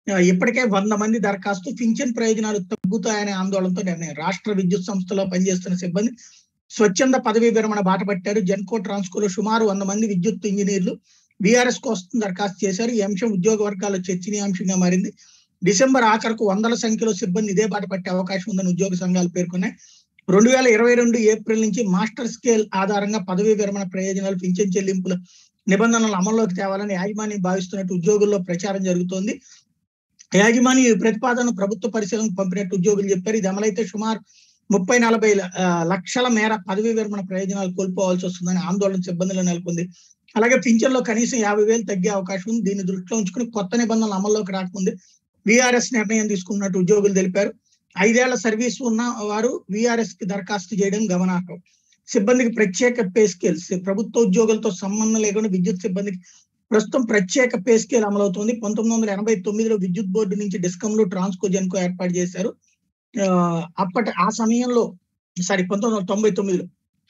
ఆ, ఇప్పటికే వంద మంది దరఖాస్తు పింఛన్ ప్రయోజనాలు తగ్గుతాయనే ఆందోళనతో నిర్ణయం రాష్ట్ర విద్యుత్ సంస్థలో పనిచేస్తున్న సిబ్బంది స్వచ్ఛంద పదవీ విరమణ బాట పట్టారు జెన్కో ట్రాన్స్కోలో సుమారు వంద మంది విద్యుత్ ఇంజనీర్లు బీఆర్ఎస్ కోసం దరఖాస్తు చేశారు ఈ అంశం ఉద్యోగ వర్గాల్లో చర్చనీయాంశంగా మారింది డిసెంబర్ ఆఖరకు వందల సంఖ్యలో సిబ్బంది ఇదే బాట పట్టే అవకాశం ఉందని ఉద్యోగ సంఘాలు పేర్కొన్నాయి రెండు వేల ఇరవై రెండు ఏప్రిల్ నుంచి మాస్టర్ స్కేల్ ఆధారంగా పదవీ విరమణ ప్రయోజనాలు పింఛన్ చెల్లింపుల నిబంధనలు అమల్లోకి తేవాలని యాజమాన్యం భావిస్తున్నట్టు ఉద్యోగుల్లో ప్రచారం జరుగుతోంది యాజమాన్యం ఈ ప్రతిపాదన ప్రభుత్వ పరిశీలనకు పంపినట్టు ఉద్యోగులు చెప్పారు ఇది అమలైతే సుమారు ముప్పై నలభై ల- ఆ, లక్షల మేర పదవీ విరమణ ప్రయోజనాలు కోల్పోవాల్సి వస్తుందని ఆందోళన సిబ్బందిలో నెలకొంది అలాగే పింఛన్లో కనీసం యాభై వేలు తగ్గే అవకాశం ఉంది దీన్ని దృష్టిలో ఉంచుకుని కొత్త నిబంధనలు అమల్లోకి రాకముందే విఆర్ఎస్ నిర్ణయం తీసుకున్నట్టు ఉద్యోగులు తెలిపారు ఐదేళ్ల సర్వీస్ ఉన్న వారు విఆర్ఎస్ కి దరఖాస్తు చేయడం గమనార్హం సిబ్బందికి ప్రత్యేక పే స్కేల్స్ ప్రభుత్వ ఉద్యోగులతో సంబంధం లేకుండా విద్యుత్ సిబ్బందికి ప్రస్తుతం ప్రత్యేక పే స్కేల్ అమలవుతోంది పంతొమ్మిది వందల ఎనభై తొమ్మిదిలో విద్యుత్ బోర్డు నుంచి డిస్కంలు ట్రాన్స్కో జెన్కో ఏర్పాటు చేశారు ఆ, అప్పటి ఆ సమయంలో సారీ పంతొమ్మిది వందల తొంభై తొమ్మిదిలో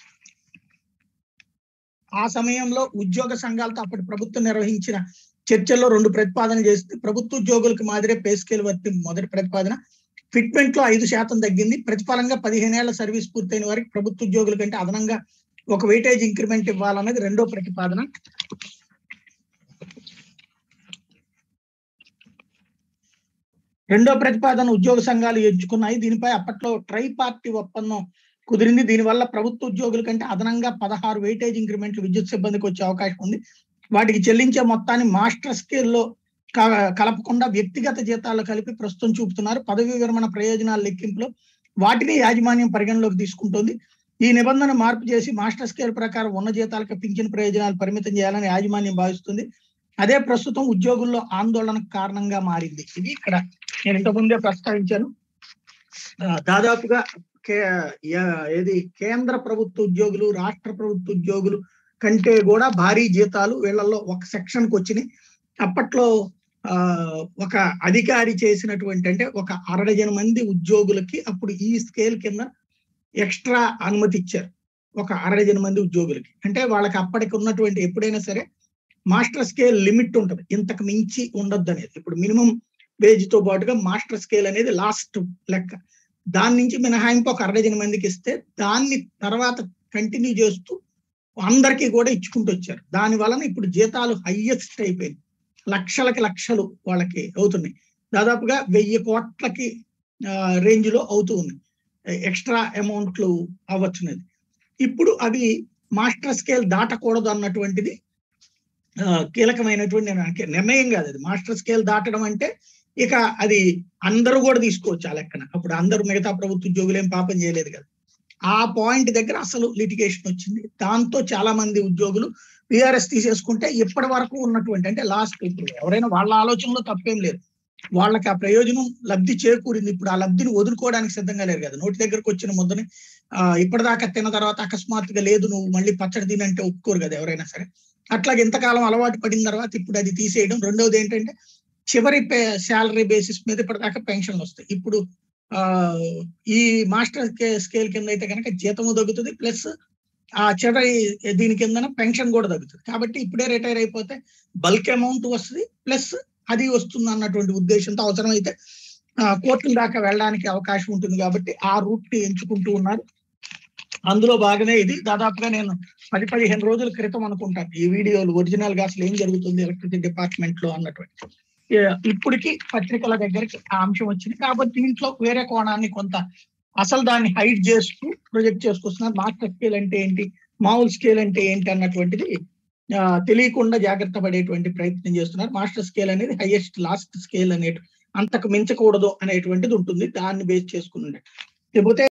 ఆ సమయంలో ఉద్యోగ సంఘాలతో అప్పటి ప్రభుత్వం నిర్వహించిన చర్చల్లో రెండు ప్రతిపాదనలు చేస్తే ప్రభుత్వ ఉద్యోగులకు మాదిరే పే స్కేల్ వర్తి మొదటి ప్రతిపాదన ఫిట్మెంట్ లో ఐదు శాతం తగ్గింది ప్రతిఫలంగా పదిహేనేళ్ల సర్వీస్ పూర్తయిన వారికి ప్రభుత్వ ఉద్యోగుల కంటే అదనంగా ఒక వెయిటేజ్ ఇంక్రిమెంట్ ఇవ్వాలన్నది రెండో ప్రతిపాదన రెండో ప్రతిపాదన ఉద్యోగ సంఘాలు ఎంచుకున్నాయి దీనిపై అప్పట్లో ట్రై పార్టీ ఒప్పందం కుదిరింది దీనివల్ల ప్రభుత్వ ఉద్యోగుల కంటే అదనంగా పదహారు వెయిటేజ్ ఇంక్రిమెంట్లు విద్యుత్ సిబ్బందికి వచ్చే అవకాశం ఉంది వాటికి చెల్లించే మొత్తాన్ని మాస్టర్ స్కేల్లో క- కలపకుండా వ్యక్తిగత జీతాలు కలిపి ప్రస్తుతం చూపుతున్నారు పదవీ విరమణ ప్రయోజనాల లెక్కింపులో వాటిని యాజమాన్యం పరిగణలోకి తీసుకుంటోంది ఈ నిబంధన మార్పు చేసి మాస్టర్ స్కేల్ ప్రకారం ఉన్న జీతాలకు పింఛన్ ప్రయోజనాలు పరిమితం చేయాలని యాజమాన్యం భావిస్తుంది అదే ప్రస్తుతం ఉద్యోగుల్లో ఆందోళనకు కారణంగా మారింది ఇది ఇక్కడ నేను ఇంతకుముందే ప్రస్తావించాను ఆ, దాదాపుగా కే యా- ఏది కేంద్ర ప్రభుత్వ ఉద్యోగులు రాష్ట్ర ప్రభుత్వ ఉద్యోగులు కంటే కూడా భారీ జీతాలు వీళ్ళల్లో ఒక సెక్షన్ కి వచ్చినాయి అప్పట్లో ఆ ఒక అధికారి చేసినటువంటి అంటే ఒక అరడజన మంది ఉద్యోగులకి అప్పుడు ఈ స్కేల్ కింద ఎక్స్ట్రా అనుమతి ఇచ్చారు ఒక అరడజన మంది ఉద్యోగులకి అంటే వాళ్ళకి అప్పటికి ఉన్నటువంటి ఎప్పుడైనా సరే మాస్టర్ స్కేల్ లిమిట్ ఉంటది ఇంతకు మించి ఉండొద్దు అనేది ఇప్పుడు మినిమం వేజ్ తో పాటుగా మాస్టర్ స్కేల్ అనేది లాస్ట్ లెక్క దాని నుంచి మినహాయింపు ఒక అరడజన మందికి ఇస్తే దాన్ని తర్వాత కంటిన్యూ చేస్తూ అందరికీ కూడా ఇచ్చుకుంటూ వచ్చారు దాని వలన ఇప్పుడు జీతాలు హైయెస్ట్ అయిపోయింది లక్షలకి లక్షలు వాళ్ళకి అవుతున్నాయి దాదాపుగా వెయ్యి కోట్లకి రేంజ్ లో అవుతూ ఉంది ఎక్స్ట్రా అమౌంట్లు అవ్వచ్చున్నది ఇప్పుడు అవి మాస్టర్ స్కేల్ దాటకూడదు అన్నటువంటిది ఆ, కీలకమైనటువంటి నిర్ణయం నిర్ణయం కాదు అది మాస్టర్ స్కేల్ దాటడం అంటే ఇక అది అందరూ కూడా తీసుకోవచ్చు ఆ లెక్కన అప్పుడు అందరూ మిగతా ప్రభుత్వ ఉద్యోగులు ఏం పాపం చేయలేదు కదా ఆ పాయింట్ దగ్గర అసలు లిటిగేషన్ వచ్చింది దాంతో చాలా మంది ఉద్యోగులు విఆర్ఎస్ తీసేసుకుంటే ఇప్పటి వరకు ఉన్నటువంటి అంటే లాస్ట్ ఇప్పుడు ఎవరైనా వాళ్ళ ఆలోచనలో తప్పేం లేదు వాళ్ళకి ఆ ప్రయోజనం లబ్ధి చేకూరింది ఇప్పుడు ఆ లబ్ధిని వదులుకోవడానికి సిద్ధంగా లేరు కదా నోటి దగ్గరకు వచ్చిన ముద్దని ఆ ఇప్పటిదాకా తిన్న తర్వాత అకస్మాత్తుగా లేదు నువ్వు మళ్ళీ పచ్చడి తినంటే ఒప్పుకోరు కదా ఎవరైనా సరే అట్లాగే ఇంతకాలం అలవాటు పడిన తర్వాత ఇప్పుడు అది తీసేయడం రెండవది ఏంటంటే చివరి శాలరీ బేసిస్ మీద ఇప్పటిదాకా పెన్షన్లు వస్తాయి ఇప్పుడు ఆ ఈ మాస్టర్ స్కేల్ కింద అయితే కనుక జీతము తగ్గుతుంది ప్లస్ ఆ చివరి దీని కిందన పెన్షన్ కూడా తగ్గుతుంది కాబట్టి ఇప్పుడే రిటైర్ అయిపోతే బల్క్ అమౌంట్ వస్తుంది ప్లస్ అది వస్తుంది అన్నటువంటి ఉద్దేశంతో అవసరమైతే ఆ, కోర్టుల దాకా వెళ్ళడానికి అవకాశం ఉంటుంది కాబట్టి ఆ రూట్ ని ఎంచుకుంటూ ఉన్నారు అందులో భాగమే ఇది దాదాపుగా నేను పది పదిహేను రోజుల క్రితం అనుకుంటాను ఈ వీడియోలు ఒరిజినల్ గా అసలు ఏం జరుగుతుంది ఎలక్ట్రిసిటీ డిపార్ట్మెంట్ లో అన్నటువంటి ఏ- ఇప్పటికి పత్రికల దగ్గరికి ఆ అంశం వచ్చింది కాబట్టి దీంట్లో వేరే కోణాన్ని కొంత అసలు దాన్ని హైడ్ చేస్తూ ప్రొజెక్ట్ చేసుకొస్తున్నారు మాస్టర్ స్కేల్ అంటే ఏంటి మామూలు స్కేల్ అంటే ఏంటి అన్నటువంటిది ఆ, తెలియకుండా జాగ్రత్త పడేటువంటి ప్రయత్నం చేస్తున్నారు మాస్టర్ స్కేల్ అనేది హైయెస్ట్ లాస్ట్ స్కేల్ అనేటు అంతకు మించకూడదు అనేటువంటిది ఉంటుంది దాన్ని బేస్ చేసుకుని లేకపోతే